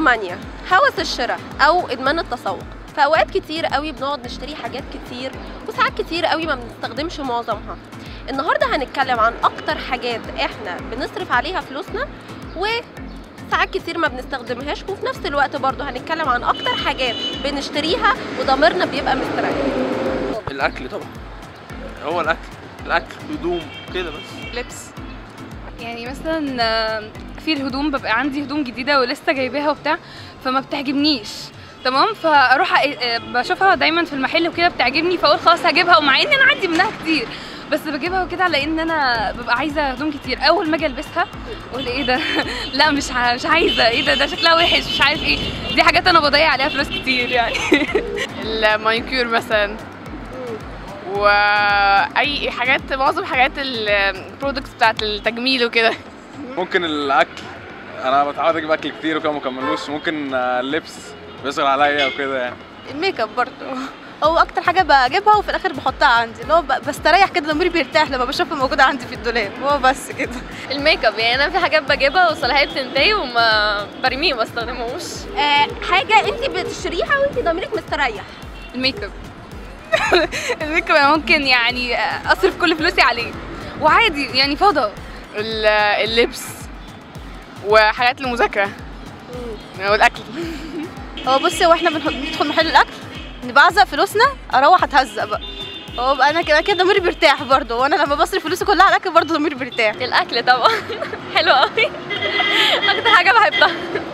كليبتومانيا هوس الشراء او ادمان التسوق في اوقات كتير قوي بنقعد نشتري حاجات كتير وساعات كتير قوي ما بنستخدمش معظمها النهارده هنتكلم عن اكتر حاجات احنا بنصرف عليها فلوسنا وساعات كتير ما بنستخدمهاش وفي نفس الوقت برضه هنتكلم عن اكتر حاجات بنشتريها وضميرنا بيبقى مستريح الاكل طبعا هو الاكل الاكل هدوم كده بس لبس يعني مثلا آه، في الهدوم ببقى عندي هدوم جديده ولسه جايباها وبتاع فما بتعجبنيش تمام فاروح أ- آه، بشوفها دايما في المحل وكده بتعجبني فاقول خلاص هجيبها ومع ان انا عندي منها كتير بس بجيبها وكده على ان انا ببقى عايزه هدوم كتير اول ما اجي البسها اقول ايه ده لا مش ع- مش عايزه ايه ده ده شكلها وحش مش عارف ايه دي حاجات انا بضيع عليها فلوس كتير يعني المانيكير مثلا واي حاجات معظم حاجات البرودكتس بتاعت التجميل وكده ممكن الاكل انا بتعود اجيب اكل كتير وكده ما كملوش ممكن آه، اللبس بيصغر عليا وكده يعني الميك اب برضه هو اكتر حاجه بجيبها وفي الاخر بحطها عندي اللي هو ب- بستريح كده ضميري بيرتاح لما بشوفها موجوده عندي في الدولاب هو بس كده الميك اب يعني انا في حاجات بجيبها وصلاحيه بتنتهي وما برميه ما استخدمهوش آه حاجه انت بتشتريها وانت ضميرك مستريح الميك اب الميك اب أنا ممكن يعني اصرف كل فلوسي عليه وعادي يعني فضا ال- اللبس وحاجات المذاكرة والاكل هو بصي هو احنا بنح- بندخل محل الاكل نبعزق فلوسنا اروح اتهزق بقى هو بقى انا كده كده ضميري بيرتاح برضه وانا لما بصرف فلوسي كلها على الاكل برضه ضميري بيرتاح الاكل طبعا حلو قوي اكتر حاجه بحبها